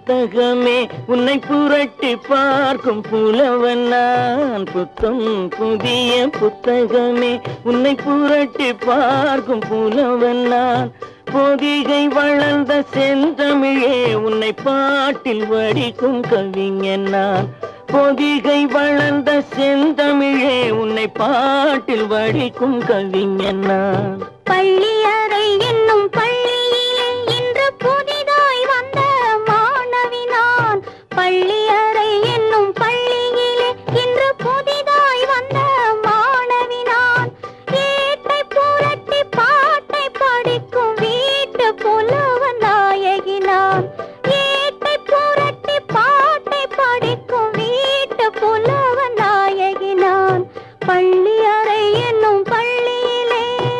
புத்தகமே உன்னை புரட்டி பார்க்கும் புலவன் நான் புத்தம் புதிய புத்தகமே உன்னை புரட்டி பார்க்கும் புலவன் நான் பொதிகை வளர்ந்த செந்தமிழே உன்னை பாட்டில் வடிக்கும் கவிஞன் நான் பொதிகை வளர்ந்த செந்தமிழே உன்னை பாட்டில் வடிக்கும் கவிஞன் நான் பள்ளியறை என்னும் பள்ளியிலே இன்று புதிதாய் வந்த மாணவி நான் பள்ளியறை என்னும் பள்ளியிலே இன்று புதிதாய் வந்த மாணவி நான் ஏட்டை புரட்டி பாட்டை படிக்கும் வீட்டு புலவ நாயகி நான் ஏட்டை புரட்டி பாட்டை படிக்கும் வீட்டு புலவ நாயகி நான் பள்ளியறை என்னும் பள்ளியிலே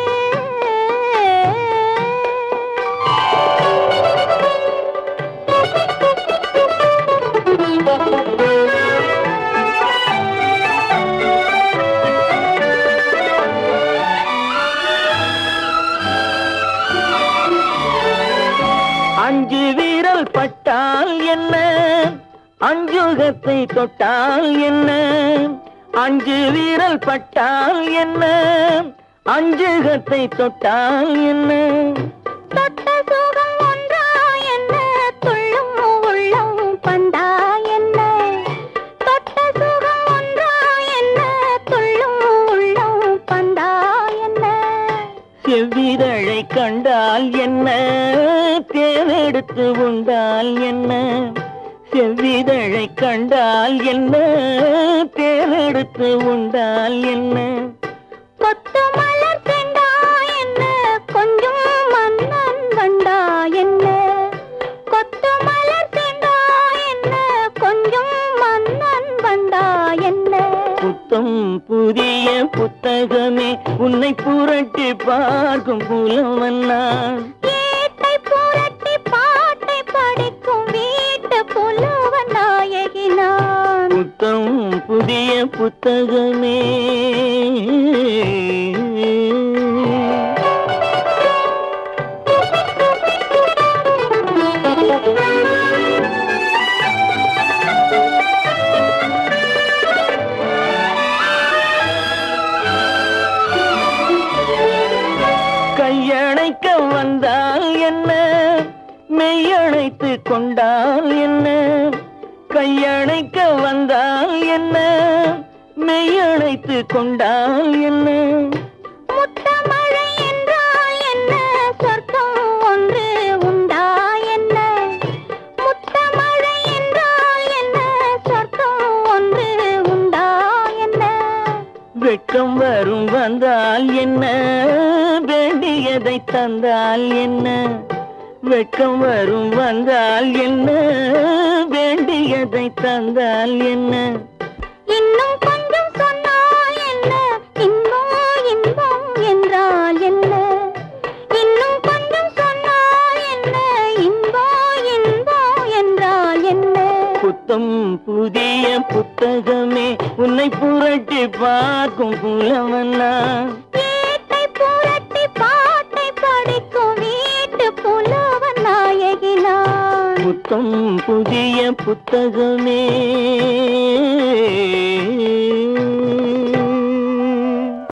அஞ்சு வீரல் பட்டால் என்ன அஞ்சுகத்தை தொட்டால் என்ன அஞ்சு வீரல் பட்டால் என்ன அஞ்சுகத்தை தொட்டால் என்ன தொட்ட சுகம் ஒன்றா என்ன துள்ளும் உள்ளம் பந்தா என்ன தொட்ட சுகம் ஒன்றா என்ன துள்ளும் உள்ளம் பந்தா என்ன செவ்விதழை கண்டால் என்ன தேனெடுத்து உண்டால் என்ன செவ்விதழை கண்டால் என்ன தேனெடுத்து உண்டால் என்ன கொத்து மலர் செண்டா என்ன கொஞ்சம் மன்னன் வண்டா என்ன கொத்து மலர் செண்டா என்ன கொஞ்சம் மன்னன் வண்டா என்ன புத்தம் புதிய புத்தகமே உன்னை புரட்டி பார்க்கும் புலவன் நான் ஏட்டை புரட்டி பாட்டை படிக்கும் வீட்டு புலவ நாயகி நான் புத்தம் புதிய புத்தகமே கையணைக்க வந்தால் என்ன மெய்யணைத்து கொண்டால் என்ன கையணைக்க வந்தால் என்ன மெய்யணைத்து கொண்டால் என்ன முத்தமழை என்றால் என்ன சொர்க்கம் ஒன்று உண்டா என்ன முத்தமழை என்றால் என்ன சொர்க்கம் ஒன்று உண்டா என்ன வெட்கம் வரும் வந்தால் என்ன வேண்டியதை தந்தால் என்ன வெட்கம் வரும் வந்தால் என்ன வேண்டியதை தந்தால் என்ன இன்னும் கொஞ்சம் சொன்னால் என்ன இன்பம் இன்பம் என்றால் என்ன இன்னும் கொஞ்சம் சொன்னால் என்ன இன்பம் இன்பம் என்றால் என்ன புத்தம் புதிய புத்தகமே உன்னை புரட்டி பார்க்கும் புலவன் நான் ஏட்டை புரட்டி பாட்டை படிக்கும் வீட்டு புலவ நாயகி நான் புத்தம் புதிய புத்தகமே